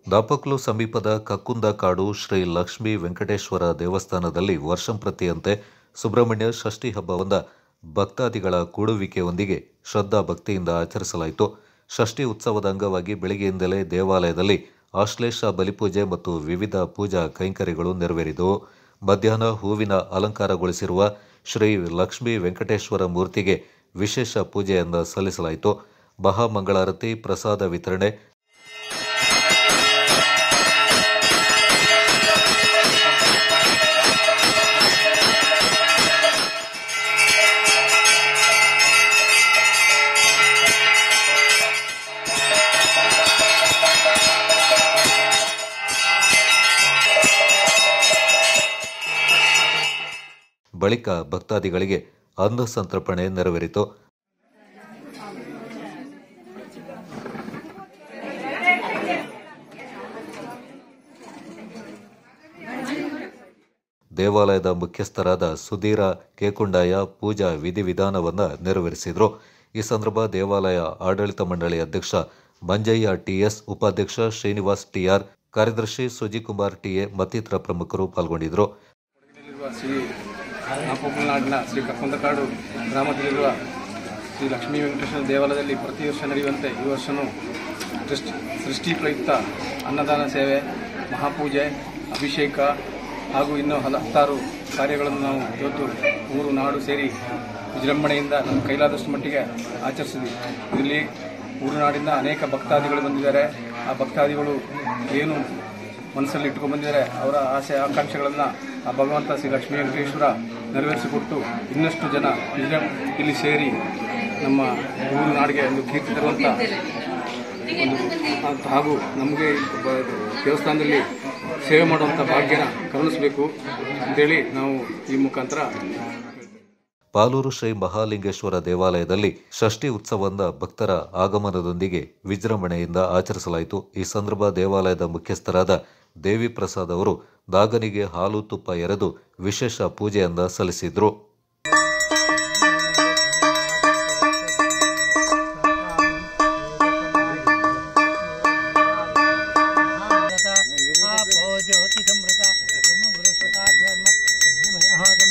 ದಾಪಕ್ಲು ಸಮೀಪದ ಕಕ್ಕುಂದ ಕಾಡು ಶ್ರೀ ಲಕ್ಷ್ಮೀ ವೆಂಕಟೇಶ್ವರ ದೇವಸ್ಥಾನದಲ್ಲಿ ವರ್ಷಂಪ್ರತಿಯಂತೆ ಸುಬ್ರಹ್ಮಣ್ಯ ಷಷ್ಠಿ ಹಬ್ಬವನ್ನು ಭಕ್ತಾದಿಗಳ ಕೂಡುವಿಕೆಯೊಂದಿಗೆ ಶ್ರದ್ಧಾ ಭಕ್ತಿಯಿಂದ ಆಚರಿಸಲಾಯಿತು ಷಷ್ಠಿ ಉತ್ಸವದ ಅಂಗವಾಗಿ ಬೆಳಗ್ಗೆಯಿಂದಲೇ ದೇವಾಲಯದಲ್ಲಿ ಆಶ್ಲೇಷ ಬಲಿಪೂಜೆ ಮತ್ತು ವಿವಿಧ ಪೂಜಾ ಕೈಂಕರ್ಯಗಳು ನೆರವೇರಿದವು ಮಧ್ಯಾಹ್ನ ಹೂವಿನ ಅಲಂಕಾರಗೊಳಿಸಿರುವ ಶ್ರೀ ಲಕ್ಷ್ಮೀ ವೆಂಕಟೇಶ್ವರ ಮೂರ್ತಿಗೆ ವಿಶೇಷ ಪೂಜೆಯನ್ನು ಸಲ್ಲಿಸಲಾಯಿತು ಮಹಾಮಂಗಳಾರತಿ ಪ್ರಸಾದ ವಿತರಣೆ ಬಳಿಕ ಭಕ್ತಾದಿಗಳಿಗೆ ಅನ್ನ ಸಂತರ್ಪಣೆ ನೆರವೇರಿತು ದೇವಾಲಯದ ಮುಖ್ಯಸ್ಥರಾದ ಸುಧೀರ ಕೇಕುಂಡಾಯ ಪೂಜಾ ವಿಧಿವಿಧಾನವನ್ನು ನೆರವೇರಿಸಿದರು ಈ ಸಂದರ್ಭ ದೇವಾಲಯ ಆಡಳಿತ ಮಂಡಳಿ ಅಧ್ಯಕ್ಷ ಮಂಜಯ್ಯ ಟಿಎಸ್ ಉಪಾಧ್ಯಕ್ಷ ಶ್ರೀನಿವಾಸ್ ಟಿಆರ್ ಕಾರ್ಯದರ್ಶಿ ಸುಜಿಕುಮಾರ್ ಟಿಎ ಮತ್ತಿತರ ಪ್ರಮುಖರು ಪಾಲ್ಗೊಂಡಿದ್ದರು ಕೊಡಗಿನಲ್ಲಿರುವ ಶ್ರೀ ನಾಪೊಕ್ಕಲನಾಡಿನ ಶ್ರೀ ಕಕ್ಕೊಂದಕಾಡು ಗ್ರಾಮದಲ್ಲಿರುವ ಶ್ರೀ ಲಕ್ಷ್ಮೀ ವೆಂಕಟೇಶ್ವರ ದೇವಾಲಯದಲ್ಲಿ ಪ್ರತಿ ವರ್ಷ ನಡೆಯುವಂತೆ ಈ ವರ್ಷವೂ ಸೃಷ್ಟಿ ಸೃಷ್ಟಿ ಪ್ರಯುಕ್ತ ಅನ್ನದಾನ ಸೇವೆ ಮಹಾಪೂಜೆ ಅಭಿಷೇಕ ಹಾಗೂ ಇನ್ನೂ ಹಲ ಹತ್ತಾರು ಕಾರ್ಯಗಳನ್ನು ನಾವು ಇವತ್ತು ಊರು ನಾಡು ಸೇರಿ ವಿಜೃಂಭಣೆಯಿಂದ ನಮ್ಮ ಕೈಲಾದಷ್ಟು ಮಟ್ಟಿಗೆ ಆಚರಿಸಿದ್ವಿ ಇಲ್ಲಿ ಊರು ನಾಡಿಂದ ಅನೇಕ ಭಕ್ತಾದಿಗಳು ಬಂದಿದ್ದಾರೆ ಆ ಭಕ್ತಾದಿಗಳು ಏನು ಮನಸ್ಸಲ್ಲಿ ಇಟ್ಕೊಂಡು ಬಂದಿದ್ದಾರೆ ಅವರ ಆಸೆ ಆಕಾಂಕ್ಷೆಗಳನ್ನು ಆ ಭಗವಂತ ಶ್ರೀ ಲಕ್ಷ್ಮೀ ವೆಂಕಟೇಶ್ವರ ನೆರವೇರಿಸಿಕೊಟ್ಟು ಇನ್ನಷ್ಟು ಜನ ಇಲ್ಲಿ ಇಲ್ಲಿ ಸೇರಿ ನಮ್ಮ ಊರು ನಾಡಿಗೆ ಒಂದು ಕೀರ್ತಿ ತರುವಂಥ ಒಂದು ಅಂತ ಹಾಗೂ ನಮಗೆ ಬ- ದೇವಸ್ಥಾನದಲ್ಲಿ ಸೇವೆ ಮಾಡುವಂಥ ಭಾಗ್ಯನ ಕರುಣಿಸಬೇಕು ಅಂತೇಳಿ ನಾವು ಈ ಮುಖಾಂತರ ಪಾಲೂರು ಶ್ರೀ ಮಹಾಲಿಂಗೇಶ್ವರ ದೇವಾಲಯದಲ್ಲಿ ಷಷ್ಠಿ ಉತ್ಸವವನ್ನು ಭಕ್ತರ ಆಗಮನದೊಂದಿಗೆ ವಿಜೃಂಭಣೆಯಿಂದ ಆಚರಿಸಲಾಯಿತು ಈ ಸಂದರ್ಭ ದೇವಾಲಯದ ಮುಖ್ಯಸ್ಥರಾದ ದೇವಿ ಪ್ರಸಾದ್ ಅವರು ನಾಗನಿಗೆ ಹಾಲು ತುಪ್ಪ ಎರೆದು ವಿಶೇಷ ಪೂಜೆಯನ್ನ ಸಲ್ಲಿಸಿದ್ರು आपो ज्योतिषमृता बृहस्पताभ्यर्म